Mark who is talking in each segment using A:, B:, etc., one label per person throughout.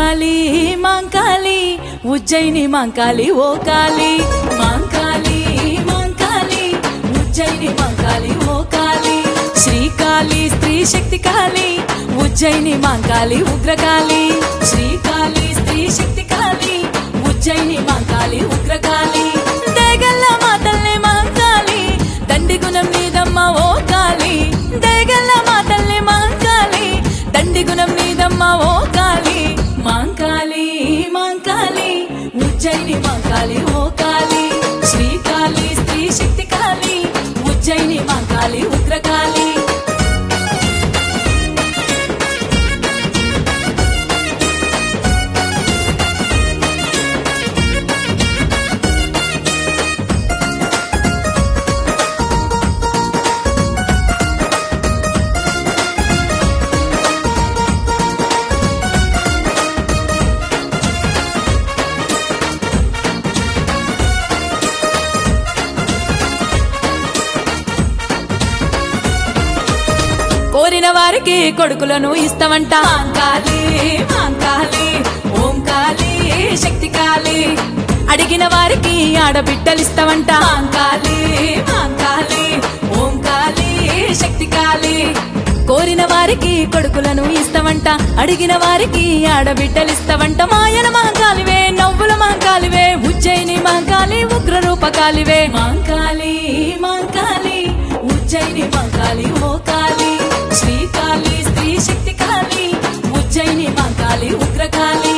A: మాంకాళి మాంకాళి ఉజ్జయిని మాంకాళి ఓ కాళి మాంకాళి మాంకాళి ఉజ్జయిని మాంకాళి ఓ కాళి శ్రీకాళి స్త్రీ శక్తి కాళి ఉజ్జయిని మాంకాళి ఉగ్రకాళి శ్రీకాళి స్త్రీ శక్తి కాళి ఉజ్జయిని మాంకాళి ఉగ్రకాళి దేగల్ల మాతల్ని మాంకాళి దండి గుణం నీదమ్మ ఓ కాళి దేగల్ల మాతల్ని మాంకాళి దండి గుణం నీదమ్మ ఓ కాళి మాంకాళి మాంకాళి ఉజ్జయిని మాంకాళి ఓ కాళి శ్రీకాళి స్త్రీ శక్తి కాళి ఉజ్జయిని మాంకాళి ఉగ్రకాళి కోరిన వారికి కొడుకులను ఇస్తావంట మాంకాళి మాంకాళి ఓం కాళి శక్తి కాళి అడిగిన వారికి ఆడబిడ్డలు ఇస్తావంట మాంకాళి మాంకాళి ఓం కాళి శక్తి కాళి కోరిన వారికి కొడుకులను ఇస్తావంట అడిగిన వారికి ఆడబిడ్డలు ఇస్తావంట మాయన మహంకాలివే నవ్వుల మహంకాలివే ఉజ్జయిని మహంకాళి ఉగ్ర రూపకాలివే మాంకాళి మాంకాళి ఉజ్జయిని మహంకాళి ఓ కాళి శ్రీకాళి స్త్రీ శక్తి కాళి ఉజ్జయిని మహంకాళి ఉగ్రకాళి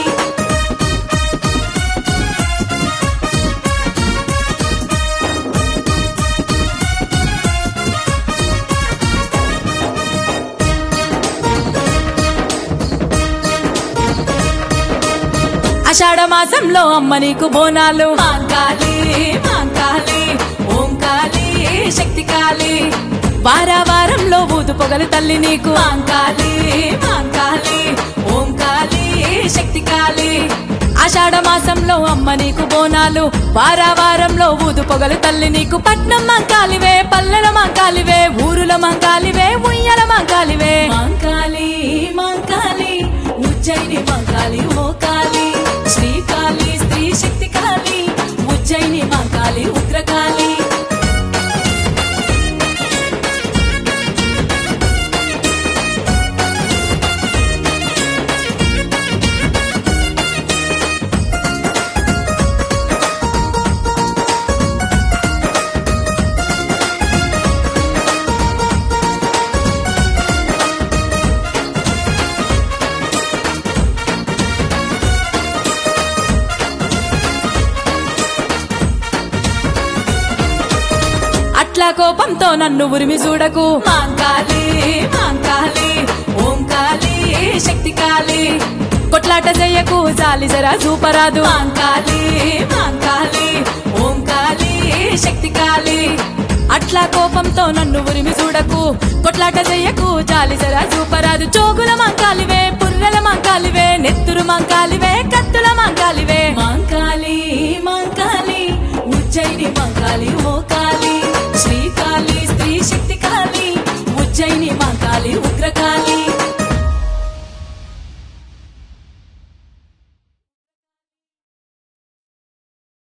A: ఆషాఢ మాసంలో అమ్మ నీకు బోనాలు మాంకాళి మాంకాళి ఓం కాళి శక్తి కాళి వారా వారంలో ఊదు పొగలు తల్లి నీకు మాంకాళి మాంకాళి ఓం కాళి శక్తి కాళి ఆషాఢ మాసంలో అమ్మ నీకు బోనాలు వారా వారంలో ఊదు పొగలు తల్లి నీకు పట్నం మంకాలివే పల్లెల మంకాలివే ఊరుల మంకాలివే ఉయ్యల మంకాలివే మంకాలి మంకాలి ఉజ్జయిని మంకాలి ఓ కాళి శ్రీకాళి స్త్రీ శక్తి కాళి ఉజ్జయిని మంకాలి ఉగ్రకాళి అట్లా కోపంతో నన్ను ఉరిమి చూడకు మాంకాలి మాంకాలి ఓం కాళి శక్తి కాళి కొట్లాట చెయ్యకు జాలి జరా చూపరాదు మాంకాలి మాంకాలి ఓం కాళి శక్తి కాళి అట్లా కోపంతో నన్ను ఉరిమి చూడకు కొట్లాట చెయ్యకు జాలి జరా చూపరాదు చోగుల మంకాలివే